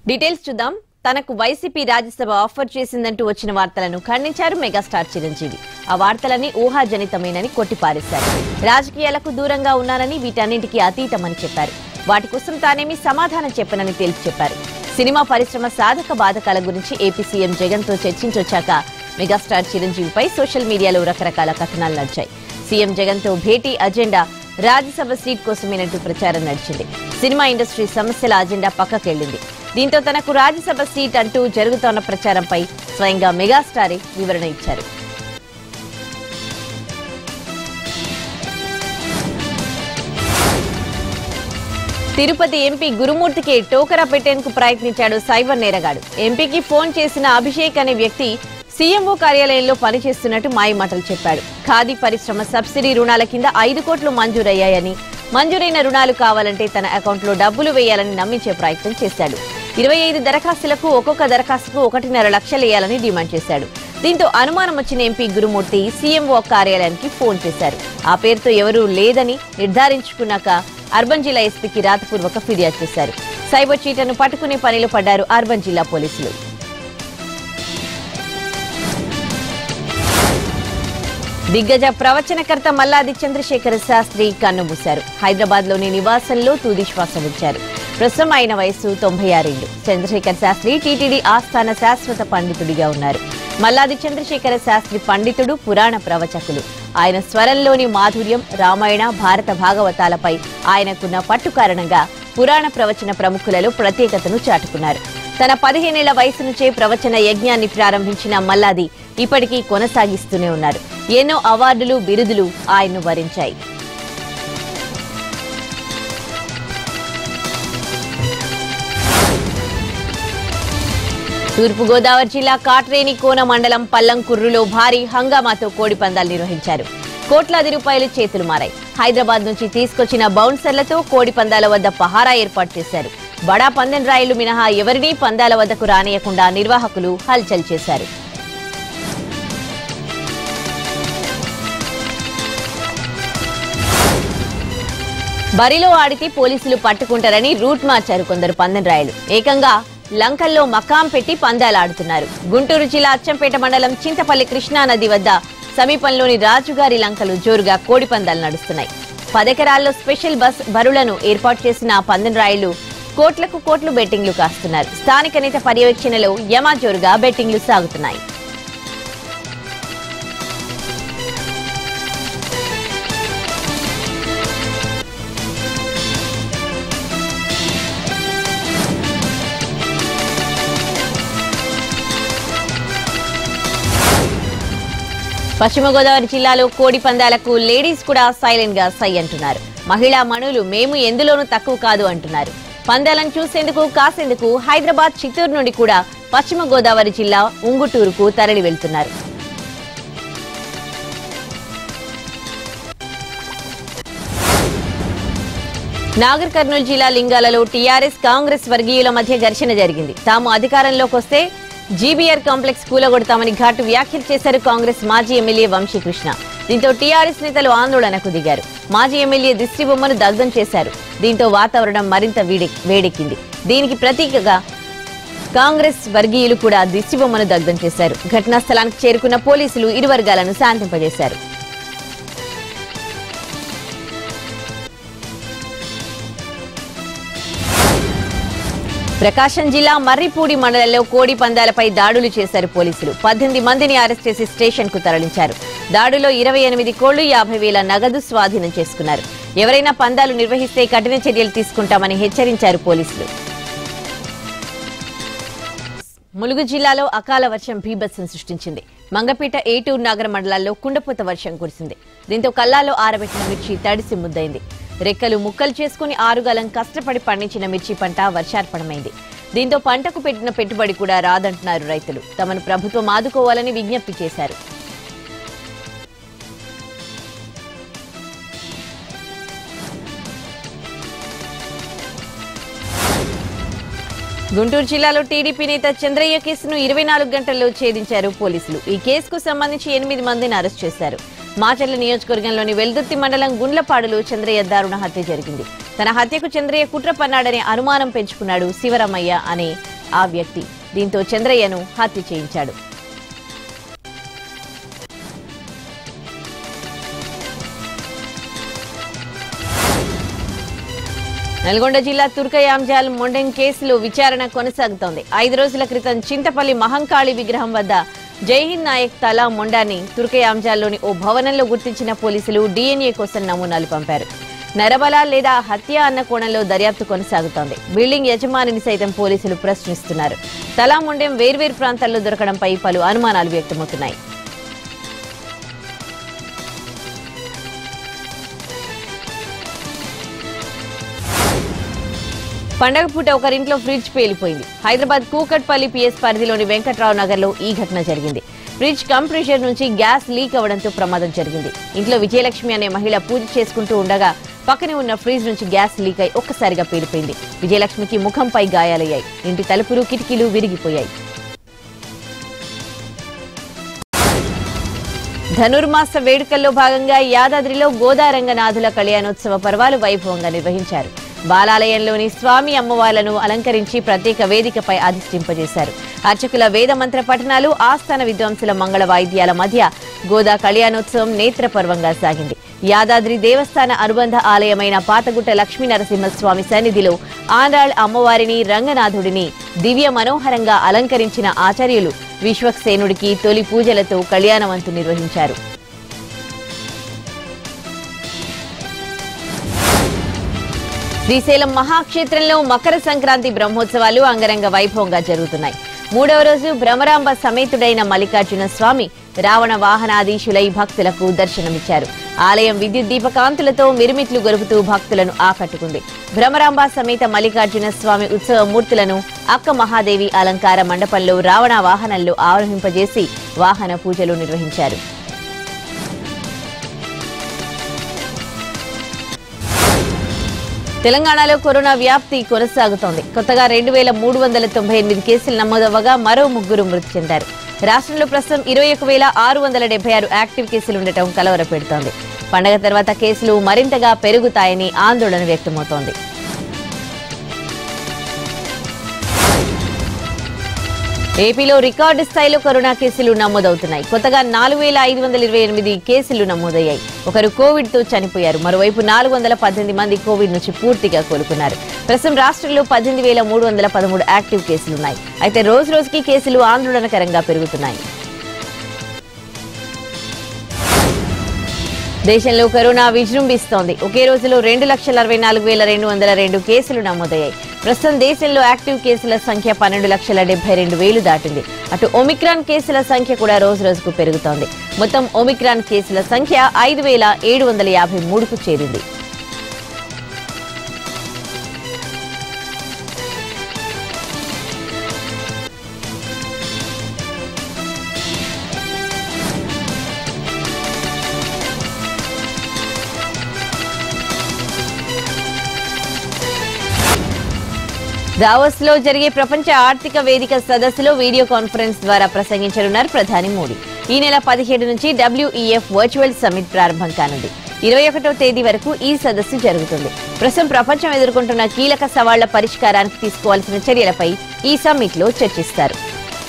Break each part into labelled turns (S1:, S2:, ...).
S1: details చూద్దాం తనకు YCP Rajya Sabha offer చేసిందంటూ వచ్చిన వార్తలను ఖండించారు మెగాస్టార్ చిరంజీవి ఆ వార్తలన్నీ ఊహాజనితమేనని కొట్టిపారేశారు రాజకీయాలకు దూరంగా ఉన్నానని వీటన్నింటికీ అతీతమని చెప్పారు వాటి కోసం తానేమీ సమాధానం చెప్పనని తేల్చి చెప్పారు సినిమా పరిశ్రమ సాధక బాధకాల గురించి ఏపీ సీఎం జగన్ తో చర్చించొచ్చాక మెగాస్టార్ చిరంజీవిపై సోషల్ మీడియాలో రకరకాల కథనాలు నడిచాయి సీఎం జగన్ తో భేటీ అజెండా రాజ్యసభ సీట్ కోసమేనంటూ ప్రచారం నడిచింది సినిమా ఇండస్ట్రీ సమస్యల అజెండా పక్కకెళ్లింది దీంతో తనకు రాజ్యసభ సీట్ అంటూ జరుగుతోన్న ప్రచారంపై స్వయంగా మెగాస్టారే వివరణ ఇచ్చారు తిరుపతి ఎంపీ గురుమూర్తికి టోకరా పెట్టేందుకు ప్రయత్నించాడు సైబర్ నేరగాడు ఎంపీకి ఫోన్ చేసిన అభిషేక్ అనే వ్యక్తి సీఎంఓ కార్యాలయంలో పనిచేస్తున్నట్టు మాయమాటలు చెప్పాడు ఖాదీ పరిశ్రమ సబ్సిడీ రుణాల కింద ఐదు కోట్లు మంజూరయ్యాయని మంజూరైన రుణాలు కావాలంటే తన అకౌంట్లో డబ్బులు వేయాలని నమ్మించే ప్రయత్నం చేశాడు ఇరవై ఐదు దరఖాస్తులకు ఒక్కొక్క దరఖాస్తుకు ఒకటిన్నర లక్షలేయాలని డిమాండ్ చేశాడు దీంతో అనుమానం వచ్చిన ఎంపీ గురుమూర్తి సీఎంఓ కార్యాలయానికి ఫోన్ చేశారు ఆ పేరుతో ఎవరూ లేదని నిర్ధారించుకున్నాక అర్బన్ జిల్లా ఎస్పీకి రాతపూర్వక ఫిర్యాదు చేశారు సైబర్ చీటను పట్టుకునే పనిలో పడ్డారు అర్బన్ జిల్లా పోలీసులు దిగ్గజ ప్రవచనకర్త మల్లాది చంద్రశేఖర శాస్త్రి కన్నుమూశారు హైదరాబాద్ లోని నివాసంలో తుది శ్వాస విడిచారు ప్రస్తుతం ఆయన వయసు తొంభై ఆరేళ్లు చంద్రశేఖర్ శాస్త్రి టీటీడీ ఆస్థాన శాశ్వత పండితుడిగా ఉన్నారు మల్లాది చంద్రశేఖర శాస్త్రి పండితుడు పురాణ ప్రవచకులు ఆయన స్వరంలోని మాధుర్యం రామాయణ భారత భాగవతాలపై ఆయనకున్న పట్టు కారణంగా పురాణ ప్రవచన ప్రముఖులలో ప్రత్యేకతను చాటుకున్నారు తన పదిహేనేళ్ల వయసు నుంచే ప్రవచన యజ్ఞాన్ని ప్రారంభించిన మల్లాది ఇప్పటికీ కొనసాగిస్తూనే ఉన్నారు ఎన్నో అవార్డులు బిరుదులు ఆయన్ను వరించాయి తూర్పుగోదావరి జిల్లా కాట్రేని కోన మండలం పల్లంకుర్రులో భారీ హంగామాతో కోడి పందాలు నిర్వహించారు కోట్లాది రూపాయలు చేతులు మారాయి హైదరాబాద్ నుంచి తీసుకొచ్చిన బౌన్సర్లతో కోడి పందాల వద్ద పహారా ఏర్పాటు చేశారు బడా పందెం రాయిలు మినహా ఎవరినీ పందాల వద్దకు రానియకుండా నిర్వాహకులు హల్చల్ చేశారు బరిలో ఆడితే పోలీసులు పట్టుకుంటారని రూట్ మార్చారు కొందరు పందెం రాయలు ఏకంగా లంకల్లో మకాం పెట్టి పందాలు ఆడుతున్నారు గుంటూరు జిల్లా అచ్చంపేట మండలం చింతపల్లి కృష్ణా నది వద్ద సమీపంలోని రాజుగారి లంకలు జోరుగా కోడి పందాలు నడుస్తున్నాయి పదెకరాల్లో స్పెషల్ బస్ బరులను ఏర్పాటు చేసిన ఆ పందెం రాయులు కోట్లకు కోట్లు బెట్టింగ్లు కాస్తున్నారు స్థానిక నేత పర్యవేక్షణలో యమా జోరుగా బెట్టింగ్లు సాగుతున్నాయి పశ్చిమ గోదావరి జిల్లాలో కోడి పందాలకు లేడీస్ కూడా సైలెంట్ గా సై అంటున్నారు మహిళా మణులు మేము ఎందులోనూ తక్కువ కాదు అంటున్నారు పందాలను చూసేందుకు కాసేందుకు హైదరాబాద్ చిత్తూరు నుండి కూడా పశ్చిమ గోదావరి జిల్లా ఉంగుటూరుకు తరలి వెళ్తున్నారు నాగర్ కర్నూలు జిల్లా లింగాలలో టీఆర్ఎస్ కాంగ్రెస్ వర్గీయుల మధ్య ఘర్షణ జరిగింది తాము అధికారంలోకి వస్తే జీబీఆర్ కాంప్లెక్స్ కూలగొడతామని ఘాటు వ్యాఖ్యలు చేశారు కాంగ్రెస్ మాజీ ఎమ్మెల్యే వంశీకృష్ణ దీంతో టీఆర్ఎస్ నేతలు ఆందోళనకు దిగారు మాజీ ఎమ్మెల్యే దిష్టి బొమ్మను దగ్ధం చేశారు దీంతో వాతావరణం మరింత వీడె- వేడెక్కింది దీనికి ప్రతీకగా కాంగ్రెస్ వర్గీయులు కూడా దిష్టి బొమ్మను దగ్ధం చేశారు ఘటనా స్థలానికి చేరుకున్న పోలీసులు ఇరు వర్గాలను శాంతింపజేశారు ప్రకాశం జిల్లా మర్రిపూడి మండలంలో కోడి పందాలపై దాడులు చేశారు పోలీసులు పద్దెనిమిది మందిని అరెస్ట్ చేసి స్టేషన్ కు తరలించారు దాడిలో ఇరవై ఎనిమిది కోళ్లు యాభై వేల నగదు స్వాధీనం చేసుకున్నారు ఎవరైనా పందాలు నిర్వహిస్తే కఠిన చర్యలు తీసుకుంటామని హెచ్చరించారు పోలీసులు ములుగు జిల్లాలో అకాల వర్షం బీభత్సం సృష్టించింది మంగపేట ఏటూరు నగర మండలాల్లో కుండపోత వర్షం కురిసింది దీంతో కల్లాలో ఆరబెట్టిన మిర్చి తడిసి ముద్దైంది రెక్కలు ముక్కలు చేసుకుని ఆరుగాలం కష్టపడి పండించిన మిర్చి పంట వర్షార్పణమైంది దీంతో పంటకు పెట్టిన పెట్టుబడి కూడా రాదంటున్నారు రైతులు తమను ప్రభుత్వం ఆదుకోవాలని విజ్ఞప్తి చేశారు గుంటూరు జిల్లాలో టీడీపీ నేత చంద్రయ్య కేసును ఇరవై నాలుగు గంటల్లో ఛేదించారు పోలీసులు ఈ కేసుకు సంబంధించి ఎనిమిది మందిని అరెస్ట్ చేశారు మాచర్ల నియోజకవర్గంలోని వెల్దుర్తి మండలం గుండ్లపాడులో చంద్రయ్య దారుణ హత్య జరిగింది తన హత్యకు చంద్రయ్య కుట్ర పన్నాడనే అనుమానం పెంచుకున్నాడు శివరమయ్య అనే ఆ వ్యక్తి దీంతో చంద్రయ్యను హత్య చేయించాడు నల్గొండ జిల్లా తుర్కయాంజాల్ మొండెం కేసులో విచారణ కొనసాగుతోంది ఐదు రోజుల క్రితం చింతపల్లి మహంకాళి విగ్రహం వద్ద జైహింద్ నాయక్ తలా మొండాన్ని తుర్కయాంజాల్లోని ఓ భవనంలో గుర్తించిన పోలీసులు డీఎన్ఏ కోసం నమూనాలు పంపారు నరబల లేదా హత్య అన్న కోణంలో దర్యాప్తు కొనసాగుతోంది బిల్డింగ్ యజమానిని సైతం పోలీసులు ప్రశ్నిస్తున్నారు తలా మొండెం వేర్వేరు ప్రాంతాల్లో దొరకడంపై పలు అనుమానాలు వ్యక్తమవుతున్నాయి పండగ పూట ఒకరింట్లో ఫ్రిడ్జ్ పేలిపోయింది హైదరాబాద్ కూకట్పల్లి పిఎస్ పరిధిలోని వెంకట్రావు నగర్ లో ఈ ఘటన జరిగింది ఫ్రిడ్జ్ కంప్రెషర్ నుంచి గ్యాస్ లీక్ అవడంతో ప్రమాదం జరిగింది ఇంట్లో విజయలక్ష్మి అనే మహిళ పూజ చేసుకుంటూ ఉండగా పక్కనే ఉన్న ఫ్రిడ్జ్ నుంచి గ్యాస్ లీక్ అయి ఒక్కసారిగా పేలిపోయింది విజయలక్ష్మికి ముఖంపై గాయాలయ్యాయి ఇంటి తలుపులు కిటికీలు విరిగిపోయాయి ధనుర్మాస వేడుకల్లో భాగంగా యాదాద్రిలో గోదారంగనాథుల కళ్యాణోత్సవ పర్వాలు వైభవంగా నిర్వహించారు బాలాలయంలోని స్వామి అమ్మవార్లను అలంకరించి ప్రత్యేక వేదికపై అధిష్టింపజేశారు అర్చకుల వేద మంత్ర పఠనాలు ఆస్థాన విద్వాంసుల మంగళ వాయిద్యాల మధ్య గోదా కళ్యాణోత్సవం నేత్రపర్వంగా సాగింది యాదాద్రి దేవస్థాన అనుబంధ ఆలయమైన పాతగుట్ట లక్ష్మీ నరసింహస్వామి సన్నిధిలో ఆండాళ్ అమ్మవారిని రంగనాథుడిని దివ్య మనోహరంగా అలంకరించిన ఆచార్యులు విశ్వక్సేనుడికి తొలి పూజలతో కళ్యాణవంతు నిర్వహించారు శ్రీశైలం మహాక్షేత్రంలో మకర సంక్రాంతి బ్రహ్మోత్సవాలు అంగరంగ వైభవంగా జరుగుతున్నాయి మూడవ రోజు భ్రమరాంబ సమేతుడైన మల్లికార్జున స్వామి రావణ వాహనాధీశులై భక్తులకు దర్శనమిచ్చారు ఆలయం విద్యుత్ దీపకాంతులతో మిరుమిట్లు గొలుపుతూ భక్తులను ఆకట్టుకుంది భ్రమరాంబ సమేత మల్లికార్జున స్వామి ఉత్సవ మూర్తులను అక్క మహాదేవి అలంకార మండపంలో రావణ వాహనంలో ఆరోహింపజేసి వాహన పూజలు నిర్వహించారు తెలంగాణలో కరోనా వ్యాప్తి కొనసాగుతోంది కొత్తగా రెండు వేల మూడు వందల తొంభై ఎనిమిది కేసులు నమోదవ్వగా మరో ముగ్గురు మృతి చెందారు రాష్ట్రంలో ప్రస్తుతం ఇరవై ఒక వేల ఆరు వందల డెబ్బై ఆరు యాక్టివ్ కేసులు ఉండటం కలవరపెడుతోంది పండగ తర్వాత కేసులు మరింతగా పెరుగుతాయని ఆందోళన వ్యక్తమవుతోంది ఏపీలో రికార్డు స్థాయిలో కరోనా కేసులు నమోదవుతున్నాయి కొత్తగా నాలుగు వేల ఐదు వందల ఇరవై ఎనిమిది కేసులు నమోదయ్యాయి ఒకరు కోవిడ్ తో చనిపోయారు మరోవైపు నాలుగు వందల పద్దెనిమిది మంది కోవిడ్ నుంచి పూర్తిగా కోలుకున్నారు ప్రస్తుతం రాష్ట్రంలో పద్దెనిమిది వేల మూడు వందల పదమూడు యాక్టివ్ కేసులున్నాయి అయితే రోజు రోజుకి కేసులు ఆందోళనకరంగా పెరుగుతున్నాయి దేశంలో కరోనా విజృంభిస్తోంది ఒకే రోజులో రెండు లక్షల అరవై నాలుగు వేల రెండు వందల రెండు కేసులు నమోదయ్యాయి ప్రస్తుతం దేశంలో యాక్టివ్ కేసుల సంఖ్య పన్నెండు లక్షల డెబ్బై రెండు వేలు దాటింది అటు ఒమిక్రాన్ కేసుల సంఖ్య కూడా రోజు రోజుకు పెరుగుతోంది మొత్తం ఒమిక్రాన్ కేసుల సంఖ్య ఐదు వేల ఏడు వందల యాభై మూడుకు చేరింది దావోస్ లో జరిగే ప్రపంచ ఆర్థిక వేదిక సదస్సులో వీడియో కాన్ఫరెన్స్ ద్వారా ప్రసంగించనున్నారు ప్రధాని మోడీ ఈ నెల పదిహేడు నుంచి డబ్ల్యూఈఎఫ్ వర్చువల్ సమ్మిట్ ప్రారంభం కానుంది ఇరవై ఒకటో తేదీ వరకు ఈ సదస్సు జరుగుతుంది ప్రస్తుతం ప్రపంచం ఎదుర్కొంటున్న కీలక సవాళ్ల పరిష్కారానికి తీసుకోవాల్సిన చర్యలపై ఈ సమ్మిట్ లో చర్చిస్తారు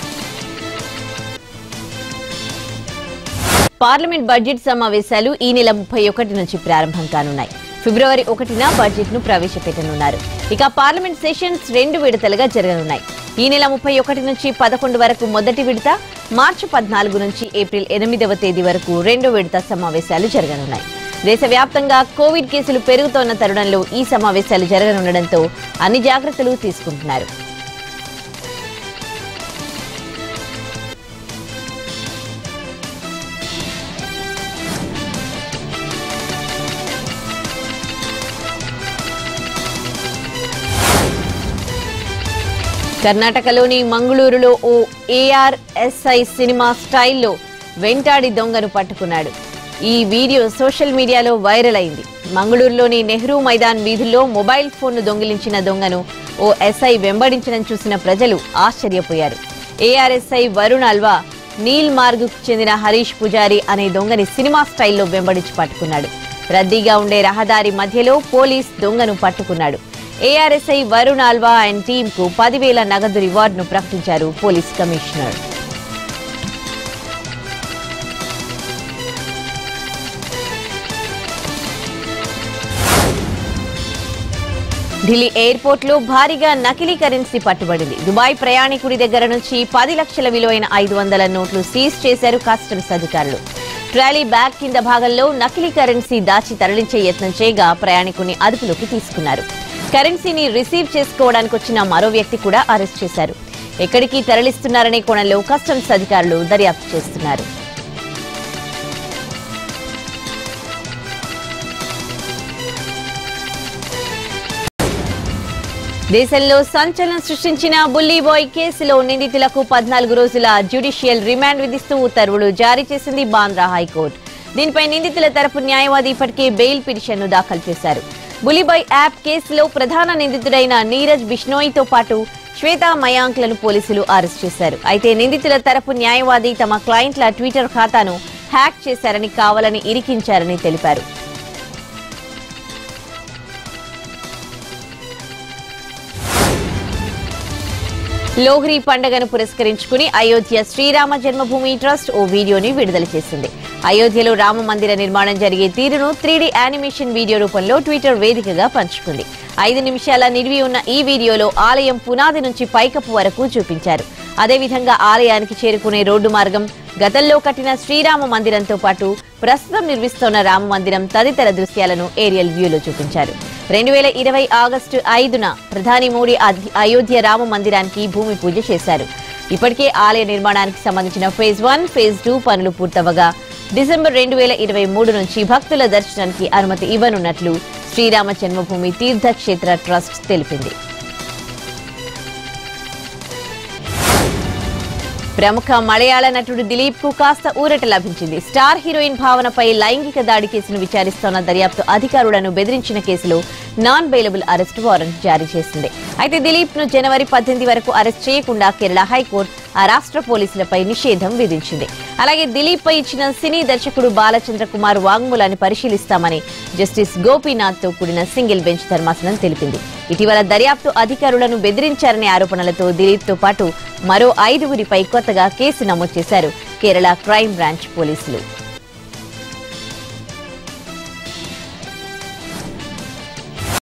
S1: పార్లమెంట్ బడ్జెట్ సమావేశాలు ఈ నెల ముప్పై ఒకటి నుంచి ప్రారంభం కానున్నాయి ఫిబ్రవరి ఒకటిన బడ్జెట్ ను ప్రవేశపెట్టనున్నారు ఇక పార్లమెంట్ సెషన్స్ రెండు విడతలుగా జరగనున్నాయి ఈ నెల ముప్పై ఒకటి నుంచి పదకొండు వరకు మొదటి విడత మార్చి పద్నాలుగు నుంచి ఏప్రిల్ ఎనిమిదవ తేదీ వరకు రెండో విడత సమావేశాలు జరగనున్నాయి దేశవ్యాప్తంగా కోవిడ్ కేసులు పెరుగుతోన్న తరుణంలో ఈ సమావేశాలు జరగనుండటంతో అన్ని జాగ్రత్తలు తీసుకుంటున్నారు కర్ణాటకలోని మంగళూరులో ఓ ఏఆర్ఎస్ఐ సినిమా స్టైల్లో వెంటాడి దొంగను పట్టుకున్నాడు ఈ వీడియో సోషల్ మీడియాలో వైరల్ అయింది మంగళూరులోని నెహ్రూ మైదాన్ వీధుల్లో మొబైల్ ఫోన్ను దొంగిలించిన దొంగను ఓ ఎస్ఐ వెంబడించడం చూసిన ప్రజలు ఆశ్చర్యపోయారు ఏఆర్ఎస్ఐ వరుణ్ అల్వా నీల్ మార్గుకు చెందిన హరీష్ పుజారి అనే దొంగని సినిమా స్టైల్లో వెంబడించి పట్టుకున్నాడు రద్దీగా ఉండే రహదారి మధ్యలో పోలీస్ దొంగను పట్టుకున్నాడు ARSI Varun Alva and team కు పదివేల నగదు రివార్డును ప్రకటించారు పోలీస్ కమిషనర్ ఢిల్లీ ఎయిర్పోర్ట్ లో భారీగా నకిలీ కరెన్సీ పట్టుబడింది దుబాయ్ ప్రయాణికుడి దగ్గర నుంచి పది లక్షల విలువైన ఐదు వందల నోట్లు సీజ్ చేశారు కస్టమ్స్ అధికారులు ట్రాలీ బ్యాగ్ కింద భాగంలో నకిలీ కరెన్సీ దాచి తరలించే యత్నం చేయగా ప్రయాణికుని అదుపులోకి తీసుకున్నారు కరెన్సీని రిసీవ్ చేసుకోవడానికి వచ్చిన మరో వ్యక్తి కూడా అరెస్ట్ చేశారు ఎక్కడికి తరలిస్తున్నారనే కోణంలో కస్టమ్స్ అధికారులు దర్యాప్తు చేస్తున్నారు దేశంలో సంచలనం సృష్టించిన బుల్లీ బాయ్ కేసులో నిందితులకు పద్నాలుగు రోజుల జ్యుడిషియల్ రిమాండ్ విధిస్తూ ఉత్తర్వులు జారీ చేసింది బాంద్రా హైకోర్టు దీనిపై నిందితుల తరపు న్యాయవాది ఇప్పటికే బెయిల్ పిటిషన్ను దాఖలు చేశారు బులీబాయ్ యాప్ కేసులో ప్రధాన నిందితుడైన నీరజ్ బిష్నోయితో పాటు శ్వేతా మయాంక్లను పోలీసులు అరెస్ట్ చేశారు అయితే నిందితుల తరపు న్యాయవాది తమ క్లయింట్ల ట్విట్టర్ ఖాతాను హ్యాక్ చేశారని కావాలని ఇరికించారని తెలిపారు లోహ్రీ పండుగను పురస్కరించుకుని అయోధ్య శ్రీరామ జన్మభూమి ట్రస్ట్ ఓ వీడియోని విడుదల చేసింది అయోధ్యలో రామ మందిర నిర్మాణం జరిగే తీరును త్రీడీ యానిమేషన్ వీడియో రూపంలో ట్విట్టర్ వేదికగా పంచుకుంది ఐదు నిమిషాల నిడివి ఉన్న ఈ వీడియోలో ఆలయం పునాది నుంచి పైకప్పు వరకు చూపించారు అదేవిధంగా ఆలయానికి చేరుకునే రోడ్డు మార్గం గతంలో కట్టిన శ్రీరామ మందిరంతో పాటు ప్రస్తుతం నిర్మిస్తోన్న రామ మందిరం తదితర దృశ్యాలను ఏరియల్ వ్యూలో చూపించారు రెండు వేల ఇరవై ఆగస్టు ఐదున ప్రధాని మోడీ అధి- అయోధ్య రామ మందిరానికి భూమి పూజ చేశారు ఇప్పటికే ఆలయ నిర్మాణానికి సంబంధించిన ఫేజ్ వన్ ఫేజ్ టూ పనులు పూర్తవగా డిసెంబర్ రెండు వేల ఇరవై మూడు నుంచి భక్తుల దర్శనానికి అనుమతి ఇవ్వనున్నట్లు శ్రీరామ జన్మభూమి తీర్థక్షేత్ర ట్రస్ట్ తెలిపింది ప్రముఖ మలయాళ నటుడు దిలీప్ కు కాస్త ఊరట లభించింది స్టార్ హీరోయిన్ భావనపై లైంగిక దాడి కేసును విచారిస్తోన్న దర్యాప్తు అధికారులను బెదిరించిన కేసులో నాన్ బెయిలబుల్ అరెస్ట్ వారెంట్ జారీ చేసింది అయితే దిలీప్ ను జనవరి పద్దెనిమిది వరకు అరెస్ట్ చేయకుండా కేరళ హైకోర్టు ఆ రాష్ట్ర పోలీసులపై నిషేధం విధించింది అలాగే దిలీప్ పై ఇచ్చిన సినీ దర్శకుడు బాలచంద్ర కుమార్ వాంగ్మూలాన్ని పరిశీలిస్తామని జస్టిస్ గోపీనాథ్ తో కూడిన సింగిల్ బెంచ్ ధర్మాసనం తెలిపింది ఇటీవల దర్యాప్తు అధికారులను బెదిరించారనే ఆరోపణలతో దిలీప్ తో పాటు మరో ఐదుగురిపై కొత్తగా కేసు నమోదు చేశారు కేరళ క్రైమ్ బ్రాంచ్ పోలీసులు